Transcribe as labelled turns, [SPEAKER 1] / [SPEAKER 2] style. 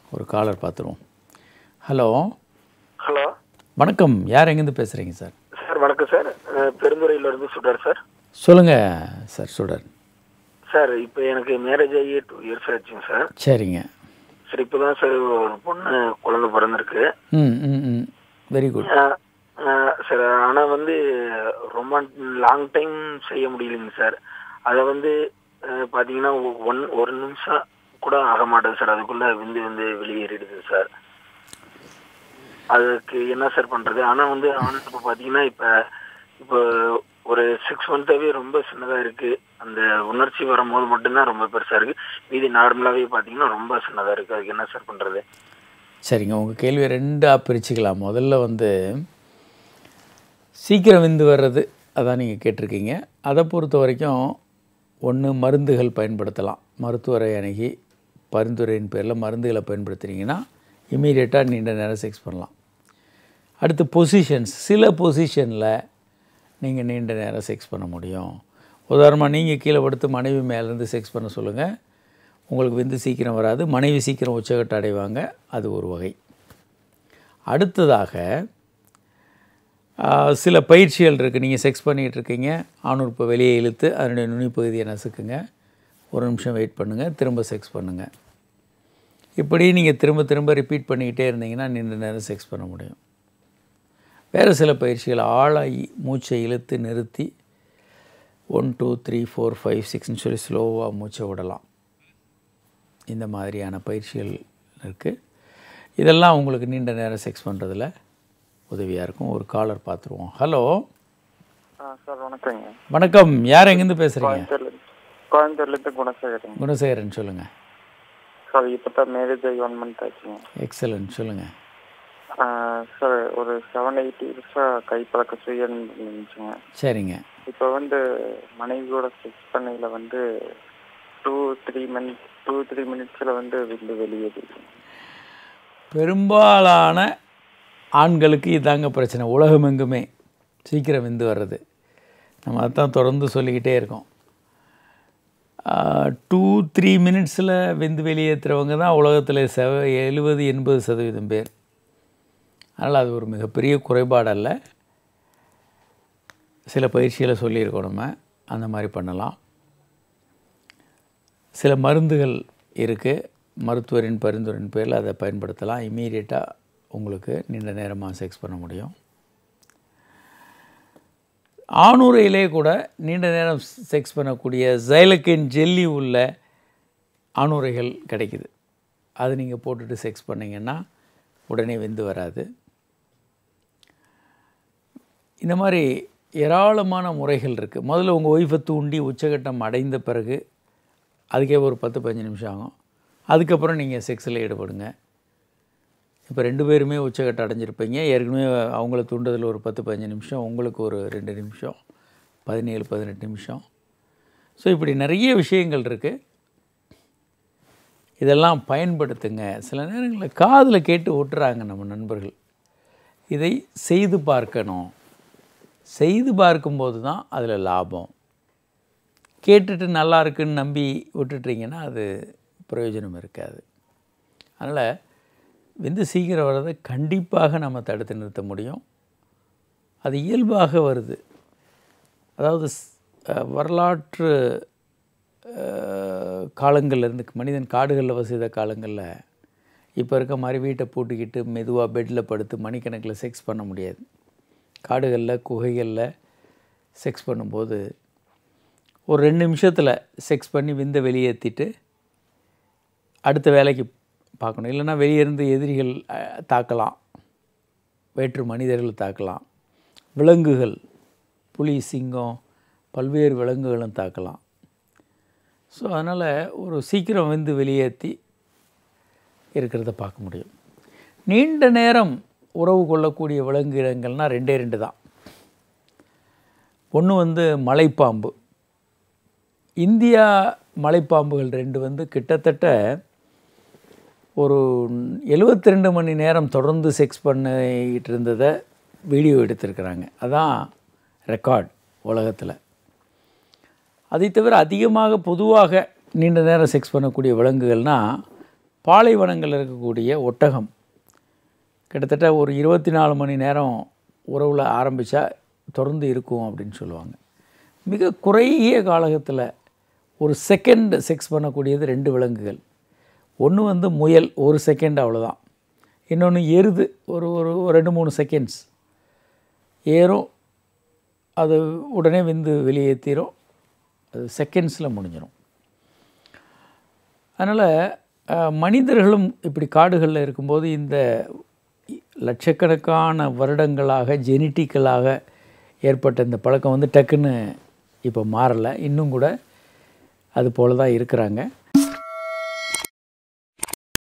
[SPEAKER 1] ஒரு காலர் பார்த்துருவோம் hello
[SPEAKER 2] hello
[SPEAKER 1] வணக்கம் யார் எங்கேருந்து பேசுகிறீங்க சார்
[SPEAKER 2] சார் வணக்கம் சார் அஹ், பெருந்துறையிலிருந்து சுடர் சார்
[SPEAKER 1] சொல்லுங்கள் சார் சுடர்
[SPEAKER 2] சார் இப்போ எனக்கு மேரேஜ் ஆகி டூ இயர்ஸ் ஆச்சுங்க சார்
[SPEAKER 1] சரிங்க
[SPEAKER 2] சரி இப்போ தான் சார் ஒரு பொண்ணு குழந்தை பிறந்திருக்கு
[SPEAKER 1] ம் ம் ம் வெரி குட்
[SPEAKER 2] அஹ், அஹ், சார் ஆனால் வந்து ரொம்ப லாங் டைம் செய்ய முடியலைங்க சார் அதை வந்து அஹ், பார்த்தீங்கன்னா ஒன் ஒரு நிமிஷம் கூட ஆக மாட்டேது சார் அதுக்குள்ளே விந்து வந்து வெளியேறிடுது சார் அதுக்கு என்ன சார் பண்ணுறது ஆனால் வந்து ஆனால் இப்போ பார்த்தீங்கன்னா இப்போ இப்போ ஒரு சிக்ஸ் மந்த்தாகவே ரொம்ப சின்னதாக இருக்குது அந்த உணர்ச்சி வரும்போது மட்டும்தான் ரொம்ப பெருசாக இருக்குது மீதி நார்மலாகவே பார்த்தீங்கன்னா ரொம்ப சின்னதாக இருக்குது அதுக்கு என்ன சார் பண்ணுறது
[SPEAKER 1] சரிங்க உங்கள் கேள்வியை ரெண்டாக பிரிச்சுக்கலாம் முதல்ல வந்து சீக்கிரம் விந்து வர்றது அதான் நீங்கள் கேட்டிருக்கீங்க அதை பொறுத்த வரைக்கும் ஒன்று மருந்துகள் பயன்படுத்தலாம் மருத்துவரை அணுகி பரிந்துரையின் பேரில் மருந்துகளை பயன்படுத்துனீங்கன்னா இமீடியட்டாக நீண்ட நேரம் செக்ஸ் பண்ணலாம் அடுத்து பொசிஷன்ஸ் சில பொசிஷனில் நீங்கள் நீண்ட நேரம் செக்ஸ் பண்ண முடியும் உதாரணமாக நீங்கள் கீழே படுத்து மனைவி மேலேருந்து செக்ஸ் பண்ண சொல்லுங்கள் உங்களுக்கு விந்து சீக்கிரம் வராது மனைவி சீக்கிரம் உச்சகட்ட அடைவாங்க அது ஒரு வகை அடுத்ததாக ஆ, சில பயிற்சிகள் இருக்குது நீங்கள் செக்ஸ் பண்ணிகிட்டு இருக்கீங்க ஆணுறுப்பை வெளியே இழுத்து அதனுடைய நுனிப்பகுதியை நசுக்குங்க ஒரு நிமிஷம் வெயிட் பண்ணுங்கள் திரும்ப செக்ஸ் பண்ணுங்கள் இப்படி நீங்கள் திரும்ப திரும்ப ரிப்பீட் பண்ணிக்கிட்டே இருந்தீங்கன்னா நீண்ட நேரம் செக்ஸ் பண்ண முடியும் வேறு சில பயிற்சிகள் ஆழாகி மூச்சை இழுத்து நிறுத்தி one two three four five சிக்ஸ்னு சொல்லி ஸ்லோவாக மூச்சை விடலாம் இந்த மாதிரியான பயிற்சிகள் இருக்குது இதெல்லாம் உங்களுக்கு நீண்ட நேரம் செக்ஸ் பண்ணுறதுல உதவியாக இருக்கும் ஒரு காலர் பார்த்துருவோம் ஹலோ
[SPEAKER 3] சார் வணக்கங்க
[SPEAKER 1] வணக்கம் யார் எங்கேருந்து பேசுகிறீங்க
[SPEAKER 3] கோயம்புத்தூர்ல கோயம்புத்தூர்லேருந்து குணசேகரங்க
[SPEAKER 1] குணசேகரன் சொல்லுங்கள்
[SPEAKER 3] சார் இப்போ தான் மேரேஜ் ஆகி ஒன் மந்த் ஆச்சுங்க
[SPEAKER 1] எக்ஸலன்ட் சொல்லுங்கள்
[SPEAKER 3] சார் ஒரு செவன் எயிட் இயர்ஸாக கைப்பழக்க சுயம் இருந்துச்சுங்க
[SPEAKER 1] சரிங்க
[SPEAKER 3] இப்போ வந்து மனைவியோட செக்ஸ் பண்ணையில் வந்து two three minute two three மினிட்ஸில் வந்து விந்து வெளியேறிடுச்சு
[SPEAKER 1] பெரும்பாலான ஆண்களுக்கு இதாங்க பிரச்சனை உலகமெங்குமே சீக்கிரம் விந்து வர்றது நம்ம அதான் தொடர்ந்து சொல்லிக்கிட்டே இருக்கோம் டூ த்ரீ மினிட்ஸில் விந்து வெளியேற்றுறவங்க தான் உலகத்தில் செவ எழுபது எண்பது சதவீதம் பேர் அதனால் அது ஒரு மிகப்பெரிய குறைபாடு அல்ல சில பயிற்சிகளை சொல்லியிருக்கோம் நம்ம அந்த மாதிரி பண்ணலாம் சில மருந்துகள் இருக்குது மருத்துவரின் பரிந்துரையின் பேரில் அதை பயன்படுத்தலாம் இமீடியட்டாக உங்களுக்கு நீண்ட நேரமாக செக்ஸ் பண்ண முடியும் ஆணுரையிலே கூட நீண்ட நேரம் செக்ஸ் பண்ணக்கூடிய ஜைலக்கின் ஜெல்லி உள்ள ஆணுரைகள் கிடைக்குது அது நீங்கள் போட்டுட்டு செக்ஸ் பண்ணிங்கன்னா உடனே வெந்து வராது இந்த மாதிரி ஏராளமான முறைகள் இருக்குது முதல்ல உங்கள் ஒய்ஃபை தூண்டி உச்சகட்டம் அடைந்த பிறகு அதுக்கே ஒரு பத்து பதினஞ்சு நிமிஷம் ஆகும் அதுக்கப்புறம் நீங்கள் செக்ஸில் ஈடுபடுங்க இப்போ ரெண்டு பேருமே உச்சகட்டம் அடைஞ்சிருப்பீங்க ஏற்கனவே அவங்கள தூண்டுறதுல ஒரு பத்து பதினஞ்சு நிமிஷம் உங்களுக்கு ஒரு ரெண்டு நிமிஷம் பதினேழு பதினெட்டு நிமிஷம் ஸோ இப்படி நிறைய விஷயங்கள் இருக்குது இதெல்லாம் பயன்படுத்துங்க சில நேரங்களில் காதில் கேட்டு ஓட்டுறாங்க நம்ம நண்பர்கள் இதை செய்து பார்க்கணும் செய்து பார்க்கும்போது தான் அதில் லாபம் கேட்டுட்டு நல்லா இருக்குன்னு நம்பி விட்டுட்டீங்கன்னா அது பிரயோஜனம் இருக்காது அதனால் விந்து சீக்கிரம் வர்றதை கண்டிப்பாக நம்ம தடுத்து நிறுத்த முடியும் அது இயல்பாக வருது அதாவது ஸ்- அஹ் வரலாற்று அஹ், காலங்கள்லேருந்து மனிதன் காடுகளில் வசித்த காலங்களில் இப்போ இருக்க மாதிரி வீட்டை பூட்டிக்கிட்டு மெதுவாக பெட்டில் படுத்து மணிக்கணக்கில் செக்ஸ் பண்ண முடியாது காடுகளில் குகைகளில் செக்ஸ் பண்ணும்போது ஒரு ரெண்டு நிமிஷத்தில் செக்ஸ் பண்ணி விந்தை வெளியேற்றிட்டு அடுத்த வேலைக்கு பார்க்கணும் இல்லைன்னா வெளியே இருந்து எதிரிகள் அஹ், தாக்கலாம் வேற்று மனிதர்கள் தாக்கலாம் விலங்குகள் புலி சிங்கம் பல்வேறு விலங்குகளும் தாக்கலாம் ஸோ அதனால் ஒரு சீக்கிரம் வந்து வெளியேற்றி இருக்கிறத பார்க்க முடியும் நீண்ட நேரம் உறவு கொள்ளக்கூடிய விலங்கினங்கள்னால் ரெண்டே ரெண்டு தான் ஒன்று வந்து மலைப்பாம்பு இந்தியா மலைப்பாம்புகள் ரெண்டு வந்து கிட்டத்தட்ட ஒரு 72 ரெண்டு மணி நேரம் தொடர்ந்து செக்ஸ் பண்ணிக்கிட்டு இருந்ததை வீடியோ எடுத்திருக்கிறாங்க அதான் ரெக்கார்ட் உலகத்தில் அதை தவிர அதிகமாக பொதுவாக நீண்ட நேரம் செக்ஸ் பண்ணக்கூடிய விலங்குகள்னால் பாலைவனங்களில் இருக்கக்கூடிய ஒட்டகம் கிட்டத்தட்ட ஒரு இருபத்தி நாலு மணி நேரம் உறவில் ஆரம்பித்தா தொடர்ந்து இருக்கும் அப்படின்னு சொல்லுவாங்க மிக குறுகிய காலகத்தில் ஒரு செகண்ட் செக்ஸ் பண்ணக்கூடியது ரெண்டு விலங்குகள் ஒன்று வந்து முயல் ஒரு செகண்ட் அவ்வளோதான் இன்னொன்று எருது ஒரு ஒரு ஒரு ரெண்டு மூணு செகண்ட்ஸ் ஏறும் அது உடனே விந்து வெளியேற்றிரும் அது செகண்ட்ஸில் முடிஞ்சிடும் அதனால் மனிதர்களும் இப்படி காடுகளில் இருக்கும்போது இந்த லட்சக்கணக்கான வருடங்களாக ஜெனட்டிக்கலாக ஏற்பட்ட இந்த பழக்கம் வந்து டக்குன்னு இப்போ மாறலை இன்னும் கூட அது போல தான் இருக்கிறாங்க